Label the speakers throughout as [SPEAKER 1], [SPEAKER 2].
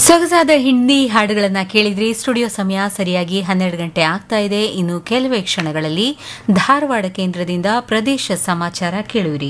[SPEAKER 1] ಸೊಗಸಾದ ಹಿಂದಿ ಹಾಡುಗಳನ್ನ ಕೇಳಿದ್ರಿ ಸ್ಟುಡಿಯೋ ಸಮಯ ಸರಿಯಾಗಿ ಹನ್ನೆರಡು ಗಂಟೆ ಆಗ್ತಾ ಇದೆ ಇನ್ನು ಕೆಲವೇ ಕ್ಷಣಗಳಲ್ಲಿ ಧಾರವಾಡ ಕೇಂದ್ರದಿಂದ ಪ್ರದೇಶ ಸಮಾಚಾರ ಕೇಳುವಿರಿ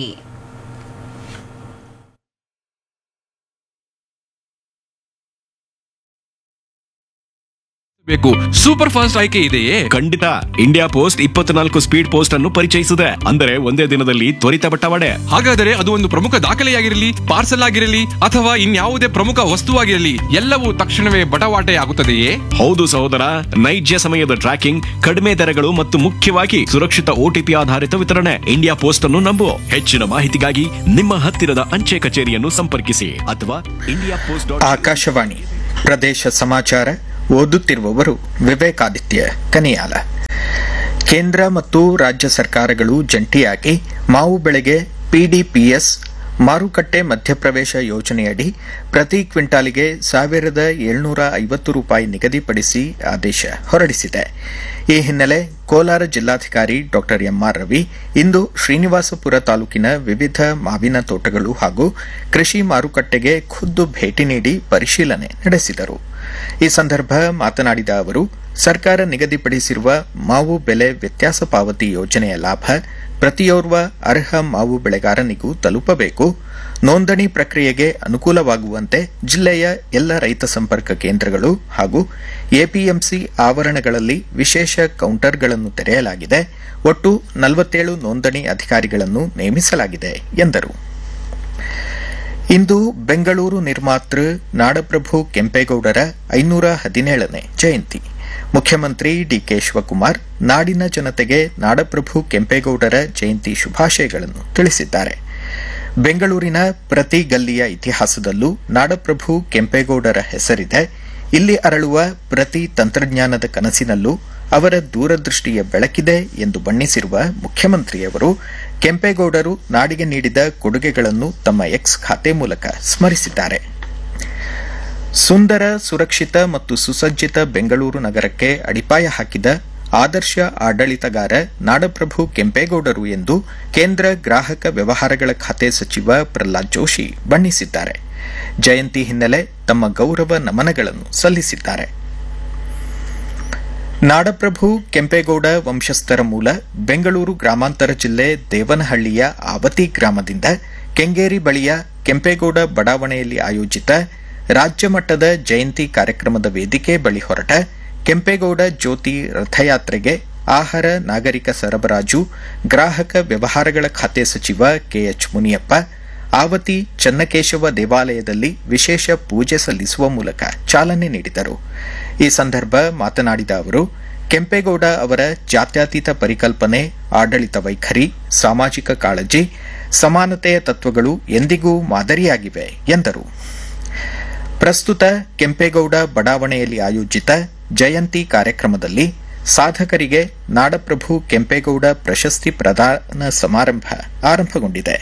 [SPEAKER 2] ಬೇಕು ಸೂಪರ್ ಫಾಸ್ಟ್ ಆಯ್ಕೆ ಇದೆಯೇ
[SPEAKER 3] ಖಂಡಿತ ಇಂಡಿಯಾ ಪೋಸ್ಟ್ ಇಪ್ಪತ್ನಾಲ್ಕು ಸ್ಪೀಡ್ ಪೋಸ್ಟ್ ಅನ್ನು ಪರಿಚಯಿಸಿದೆ ಅಂದರೆ ಒಂದೇ ದಿನದಲ್ಲಿ ತ್ವರಿತ ಬಟ್ಟವಾಡೆ
[SPEAKER 2] ಹಾಗಾದರೆ ಅದು ಒಂದು ಪ್ರಮುಖ ದಾಖಲೆಯಾಗಿರಲಿ ಪಾರ್ಸಲ್ ಆಗಿರಲಿ ಅಥವಾ ಇನ್ಯಾವುದೇ ಪ್ರಮುಖ ವಸ್ತುವಾಗಿರಲಿ ಎಲ್ಲವೂ ತಕ್ಷಣವೇ ಬಟವಾಟೆ ಆಗುತ್ತದೆಯೇ
[SPEAKER 3] ಹೌದು ಸಹೋದರ ನೈಜ ಸಮಯದ ಟ್ರ್ಯಾಕಿಂಗ್ ಕಡಿಮೆ ದರಗಳು ಮತ್ತು ಮುಖ್ಯವಾಗಿ ಸುರಕ್ಷಿತ ಓಟಿಪಿ ಆಧಾರಿತ ವಿತರಣೆ ಇಂಡಿಯಾ ಪೋಸ್ಟ್ ಅನ್ನು ನಂಬು ಹೆಚ್ಚಿನ ಮಾಹಿತಿಗಾಗಿ ನಿಮ್ಮ ಹತ್ತಿರದ ಅಂಚೆ ಕಚೇರಿಯನ್ನು ಸಂಪರ್ಕಿಸಿ ಅಥವಾ ಇಂಡಿಯಾ ಪೋಸ್ಟ್ ಡಾಟ್
[SPEAKER 4] ಆಕಾಶವಾಣಿ ಪ್ರದೇಶ ಸಮಾಚಾರ ಓದುತ್ತಿರುವವರು ವಿವೇಕಾದಿತ್ಯ ಕನಿಯಾಲ ಕೇಂದ್ರ ಮತ್ತು ರಾಜ್ಯ ಸರ್ಕಾರಗಳು ಜಂಟಿಯಾಗಿ ಮಾವು ಬೆಳೆಗೆ ಪಿಡಿಪಿಎಸ್ ಮಾರುಕಟ್ಟೆ ಮಧ್ಯಪ್ರವೇಶ ಯೋಜನೆಯಡಿ ಪ್ರತಿ ಕ್ವಿಂಟಾಲಿಗೆ ಸಾವಿರದ ಏಳ್ನೂರ ಐವತ್ತು ರೂಪಾಯಿ ನಿಗದಿಪಡಿಸಿ ಆದೇಶ ಹೊರಡಿಸಿದೆ ಈ ಹಿನ್ನೆಲೆ ಕೋಲಾರ ಜಿಲ್ಲಾಧಿಕಾರಿ ಡಾ ಎಂಆರ್ ರವಿ ಇಂದು ಶ್ರೀನಿವಾಸಪುರ ತಾಲೂಕಿನ ವಿವಿಧ ಮಾವಿನ ತೋಟಗಳು ಹಾಗೂ ಕೃಷಿ ಮಾರುಕಟ್ಟೆಗೆ ಖುದ್ದು ಭೇಟಿ ನೀಡಿ ಪರಿಶೀಲನೆ ನಡೆಸಿದರು ಈ ಸಂದರ್ಭ ಮಾತನಾಡಿದ ಅವರು ಸರ್ಕಾರ ನಿಗದಿಪಡಿಸಿರುವ ಮಾವು ಬೆಲೆ ವ್ಯತ್ಯಾಸ ಪಾವತಿ ಯೋಜನೆಯ ಲಾಭ ಪ್ರತಿಯೋರ್ವ ಅರ್ಹ ಮಾವು ಬೆಳೆಗಾರನಿಗೂ ತಲುಪಬೇಕು ನೋಂದಣಿ ಪ್ರಕ್ರಿಯೆಗೆ ಅನುಕೂಲವಾಗುವಂತೆ ಜಿಲ್ಲೆಯ ಎಲ್ಲ ರೈತ ಸಂಪರ್ಕ ಕೇಂದ್ರಗಳು ಹಾಗೂ ಎಪಿಎಂಸಿ ಆವರಣಗಳಲ್ಲಿ ವಿಶೇಷ ಕೌಂಟರ್ಗಳನ್ನು ತೆರೆಯಲಾಗಿದೆ ಒಟ್ಟು ನಲವತ್ತೇಳು ನೋಂದಣಿ ಅಧಿಕಾರಿಗಳನ್ನು ನೇಮಿಸಲಾಗಿದೆ ಎಂದರು ಇಂದು ಬೆಂಗಳೂರು ನಿರ್ಮಾತೃ ನಾಡಪ್ರಭು ಕೆಂಪೇಗೌಡರ ಐನೂರ ಹದಿನೇಳನೇ ಜಯಂತಿ ಮುಖ್ಯಮಂತ್ರಿ ಡಿಕೆ ಶಿವಕುಮಾರ್ ನಾಡಿನ ಜನತೆಗೆ ನಾಡಪ್ರಭು ಕೆಂಪೇಗೌಡರ ಜಯಂತಿ ಶುಭಾಶಯಗಳನ್ನು ತಿಳಿಸಿದ್ದಾರೆ ಬೆಂಗಳೂರಿನ ಪ್ರತಿ ಗಲ್ಲಿಯ ಇತಿಹಾಸದಲ್ಲೂ ನಾಡಪ್ರಭು ಕೆಂಪೇಗೌಡರ ಹೆಸರಿದೆ ಇಲ್ಲಿ ಅರಳುವ ಪ್ರತಿ ತಂತ್ರಜ್ಞಾನದ ಕನಸಿನಲ್ಲೂ ಅವರ ದೂರದೃಷ್ಟಿಯ ಬೆಳಕಿದೆ ಎಂದು ಬಣ್ಣಿಸಿರುವ ಮುಖ್ಯಮಂತ್ರಿಯವರು ಕೆಂಪೇಗೌಡರು ನಾಡಿಗೆ ನೀಡಿದ ಕೊಡುಗೆಗಳನ್ನು ತಮ್ಮ ಎಕ್ಸ್ ಖಾತೆ ಮೂಲಕ ಸ್ಮರಿಸಿದ್ದಾರೆ ಸುಂದರ ಸುರಕ್ಷಿತ ಮತ್ತು ಸುಸಜ್ಜಿತ ಬೆಂಗಳೂರು ನಗರಕ್ಕೆ ಅಡಿಪಾಯ ಹಾಕಿದ ಆದರ್ಶ ಆಡಳಿತಗಾರ ನಾಡಪ್ರಭು ಕೆಂಪೇಗೌಡರು ಎಂದು ಕೇಂದ್ರ ಗ್ರಾಹಕ ವ್ಯವಹಾರಗಳ ಖಾತೆ ಸಚಿವ ಪ್ರಹ್ಲಾದ್ ಜೋಶಿ ಬಣ್ಣಿಸಿದ್ದಾರೆ ಜಯಂತಿ ಹಿನ್ನೆಲೆ ತಮ್ಮ ಗೌರವ ನಮನಗಳನ್ನು ಸಲ್ಲಿಸಿದ್ದಾರೆ ನಾಡಪ್ರಭು ಕೆಂಪೇಗೌಡ ವಂಶಸ್ಥರ ಮೂಲ ಬೆಂಗಳೂರು ಗ್ರಾಮಾಂತರ ಜಿಲ್ಲೆ ದೇವನಹಳ್ಳಿಯ ಆವತಿ ಗ್ರಾಮದಿಂದ ಕೆಂಗೇರಿ ಬಳಿಯ ಕೆಂಪೇಗೌಡ ಬಡಾವಣೆಯಲ್ಲಿ ಆಯೋಜಿತ ರಾಜ್ಯ ಮಟ್ಟದ ಜಯಂತಿ ಕಾರ್ಯಕ್ರಮದ ವೇದಿಕೆ ಬಳಿ ಹೊರಟ ಕೆಂಪೇಗೌಡ ಜ್ಯೋತಿ ರಥಯಾತ್ರೆಗೆ ಆಹಾರ ನಾಗರಿಕ ಸರಬರಾಜು ಗ್ರಾಹಕ ವ್ಯವಹಾರಗಳ ಖಾತೆ ಸಚಿವ ಕೆಎಚ್ ಮುನಿಯಪ್ಪ ಆವತಿ ಚನ್ನಕೇಶವ ದೇವಾಲಯದಲ್ಲಿ ವಿಶೇಷ ಪೂಜೆ ಸಲ್ಲಿಸುವ ಮೂಲಕ ಚಾಲನೆ ನೀಡಿದರು ಈ ಸಂದರ್ಭ ಮಾತನಾಡಿದ ಅವರು ಕೆಂಪೇಗೌಡ ಅವರ ಜಾತ್ಯತೀತ ಪರಿಕಲ್ಪನೆ ಆಡಳಿತ ವೈಖರಿ ಸಾಮಾಜಿಕ ಕಾಳಜಿ ಸಮಾನತೆಯ ತತ್ವಗಳು ಎಂದಿಗೂ ಮಾದರಿಯಾಗಿವೆ ಎಂದರು ಪ್ರಸ್ತುತ ಕೆಂಪೇಗೌಡ ಬಡಾವಣೆಯಲ್ಲಿ ಆಯೋಜಿತ ಜಯಂತಿ ಕಾರ್ಯಕ್ರಮದಲ್ಲಿ ಸಾಧಕರಿಗೆ ನಾಡಪ್ರಭು ಕೆಂಪೇಗೌಡ ಪ್ರಶಸ್ತಿ ಪ್ರದಾನ ಸಮಾರಂಭ ಆರಂಭಗೊಂಡಿದೆ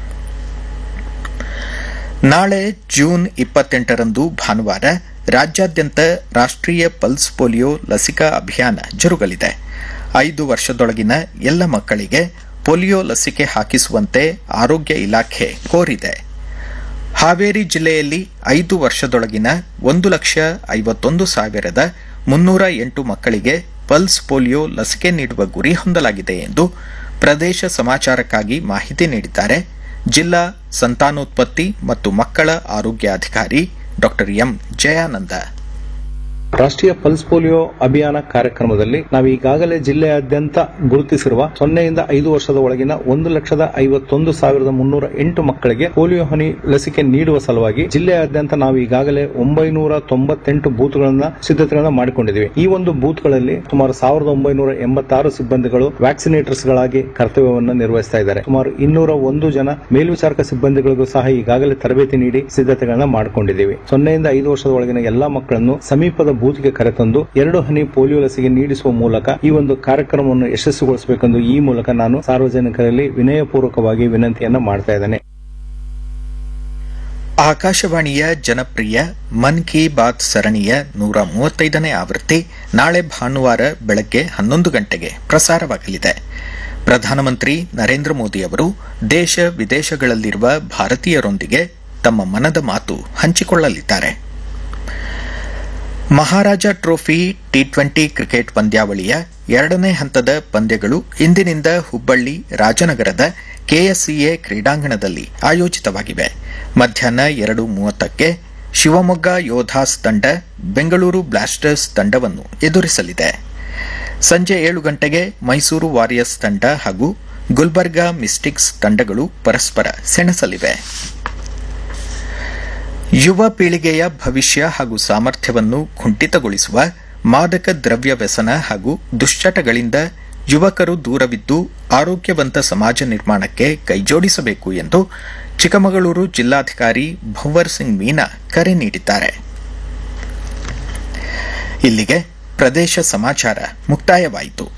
[SPEAKER 4] ನಾಳೆ ಜೂನ್ ಇಪ್ಪತ್ತೆಂಟರಂದು ಭಾನುವಾರ ರಾಜ್ಯಾದ್ಯಂತ ರಾಷ್ಟ್ರೀಯ ಪಲ್ಸ್ ಪೋಲಿಯೋ ಲಸಿಕಾ ಅಭಿಯಾನ ಜರುಗಲಿದೆ ಐದು ವರ್ಷದೊಳಗಿನ ಎಲ್ಲ ಮಕ್ಕಳಿಗೆ ಪೋಲಿಯೋ ಲಸಿಕೆ ಹಾಕಿಸುವಂತೆ ಆರೋಗ್ಯ ಇಲಾಖೆ ಕೋರಿದೆ ಹಾವೇರಿ ಜಿಲ್ಲೆಯಲ್ಲಿ ಐದು ವರ್ಷದೊಳಗಿನ ಒಂದು ಲಕ್ಷ ಐವತ್ತೊಂದು ಸಾವಿರದ ಮುನ್ನೂರ ಎಂಟು ಮಕ್ಕಳಿಗೆ ಪಲ್ಸ್ ಪೋಲಿಯೋ ಲಸಿಕೆ ನೀಡುವ ಗುರಿ ಹೊಂದಲಾಗಿದೆ ಎಂದು ಪ್ರದೇಶ ಸಮಾಚಾರಕ್ಕಾಗಿ ಮಾಹಿತಿ ನೀಡಿದ್ದಾರೆ ಜಿಲ್ಲಾ ಸಂತಾನೋತ್ಪತ್ತಿ ಮತ್ತು ಮಕ್ಕಳ ಆರೋಗ್ಯಾಧಿಕಾರಿ ಡಾ ಎಂ ಜಯಾನಂದ
[SPEAKER 5] ರಾಷ್ಟ್ರೀಯ ಪಲ್ಸ್ ಪೋಲಿಯೋ ಅಭಿಯಾನ ಕಾರ್ಯಕ್ರಮದಲ್ಲಿ ನಾವು ಈಗಾಗಲೇ ಜಿಲ್ಲೆಯಾದ್ಯಂತ ಗುರುತಿಸಿರುವ ಸೊನ್ನೆಯಿಂದ ಐದು ವರ್ಷದ ಒಳಗಿನ ಒಂದು ಲಕ್ಷದ ಐವತ್ತೊಂದು ಸಾವಿರದ ಮುನ್ನೂರ ಎಂಟು ಮಕ್ಕಳಿಗೆ ಪೋಲಿಯೋ ಹನಿ ಲಸಿಕೆ ನೀಡುವ ಸಲುವಾಗಿ ಜಿಲ್ಲೆಯಾದ್ಯಂತ ನಾವು ಈಗಾಗಲೇ ಒಂಬೈನೂರ ತೊಂಬತ್ತೆಂಟು ಬೂತ್ಗಳನ್ನ ಸಿದ್ಧತೆಗಳನ್ನ ಮಾಡಿಕೊಂಡಿದ್ದೀವಿ ಈ ಒಂದು ಬೂತ್ಗಳಲ್ಲಿ ಸುಮಾರು ಸಾವಿರದ ಒಂಬೈನೂರ ಎಂಬತ್ತಾರು ಸಿಬ್ಬಂದಿಗಳು ವ್ಯಾಕ್ಸಿನೇಟರ್ಸ್ ಗಳಾಗಿ ಕರ್ತವ್ಯವನ್ನು ನಿರ್ವಹಿಸ್ತಾ ಇದ್ದಾರೆ ಸುಮಾರು ಇನ್ನೂರ ಒಂದು ಜನ ಮೇಲ್ವಿಚಾರಕ ಸಿಬ್ಬಂದಿಗಳಿಗೂ ಸಹ ಈಗಾಗಲೇ ತರಬೇತಿ ನೀಡಿ ಸಿದ್ಧತೆಗಳನ್ನ ಮಾಡಿಕೊಂಡಿದ್ದೀವಿ ಸೊನ್ನೆಯಿಂದ ಐದು ವರ್ಷದ ಒಳಗಿನ ಎಲ್ಲಾ ಮಕ್ಕಳನ್ನು ಸಮೀಪದ ಬೂತ್ಗೆ ಕರೆತಂದು ಎರಡು ಹನಿ ಪೋಲಿಯೋ ಲಸಿಕೆ ನೀಡಿಸುವ ಮೂಲಕ ಈ ಒಂದು ಕಾರ್ಯಕ್ರಮವನ್ನು ಯಶಸ್ವಿಗೊಳಿಸಬೇಕೆಂದು ಈ ಮೂಲಕ ನಾನು ಸಾರ್ವಜನಿಕರಲ್ಲಿ ವಿನಯಪೂರ್ವಕವಾಗಿ ವಿನಂತಿಯನ್ನ ಮಾಡ್ತಾ ಇದ್ದೇನೆ
[SPEAKER 4] ಆಕಾಶವಾಣಿಯ ಜನಪ್ರಿಯ ಮನ್ ಕಿ ಬಾತ್ ಸರಣಿಯ ನೂರ ಮೂವತ್ತೈದನೇ ಆವೃತ್ತಿ ನಾಳೆ ಭಾನುವಾರ ಬೆಳಗ್ಗೆ ಹನ್ನೊಂದು ಗಂಟೆಗೆ ಪ್ರಸಾರವಾಗಲಿದೆ ಪ್ರಧಾನಮಂತ್ರಿ ನರೇಂದ್ರ ಮೋದಿ ಅವರು ದೇಶ ವಿದೇಶಗಳಲ್ಲಿರುವ ಭಾರತೀಯರೊಂದಿಗೆ ತಮ್ಮ ಮನದ ಮಾತು ಹಂಚಿಕೊಳ್ಳಲಿದ್ದಾರೆ Maharaja trophy T twenty cricket ಪಂದ್ಯಾವಳಿಯ ಎರಡನೇ ಹಂತದ ಪಂದ್ಯಗಳು ಇಂದಿನಿಂದ ಹುಬ್ಬಳ್ಳಿ ರಾಜನಗರದ ಕೆಎಸ್ಸಿಎ ಕ್ರೀಡಾಂಗಣದಲ್ಲಿ ಆಯೋಜಿತವಾಗಿವೆ ಮಧ್ಯಾಹ್ನ ಎರಡು ಮೂವತ್ತಕ್ಕೆ ಶಿವಮೊಗ್ಗ ಯೋಧಾಸ್ ತಂಡ ಬೆಂಗಳೂರು ಬ್ಲಾಸ್ಟರ್ಸ್ ತಂಡವನ್ನು ಎದುರಿಸಲಿದೆ ಸಂಜೆ ಏಳು ಗಂಟೆಗೆ ಮೈಸೂರು ವಾರಿಯರ್ಸ್ ತಂಡ ಹಾಗೂ ಗುಲ್ಬರ್ಗಾ ಮಿಸ್ಟಿಕ್ಸ್ ತಂಡಗಳು ಪರಸ್ಪರ ಸೆಣಸಲಿವೆ ಯುವ ಪೀಳಿಗೆಯ ಭವಿಷ್ಯ ಹಾಗೂ ಸಾಮರ್ಥ್ಯವನ್ನು ಕುಂಠಿತಗೊಳಿಸುವ ಮಾದಕ ದ್ರವ್ಯ ವ್ಯಸನ ಹಾಗೂ ದುಶ್ಚಟಗಳಿಂದ ಯುವಕರು ದೂರವಿದ್ದು ಆರೋಗ್ಯವಂತ ಸಮಾಜ ನಿರ್ಮಾಣಕ್ಕೆ ಕೈಜೋಡಿಸಬೇಕು ಎಂದು ಚಿಕ್ಕಮಗಳೂರು ಜಿಲ್ಲಾಧಿಕಾರಿ ಭಂವರ್ ಸಿಂಗ್ ಮೀನಾ ಕರೆ ನೀಡಿದ್ದಾರೆ ಇಲ್ಲಿಗೆ ಪ್ರದೇಶ ಸಮಾಚಾರ ಮುಕ್ತಾಯವಾಯಿತು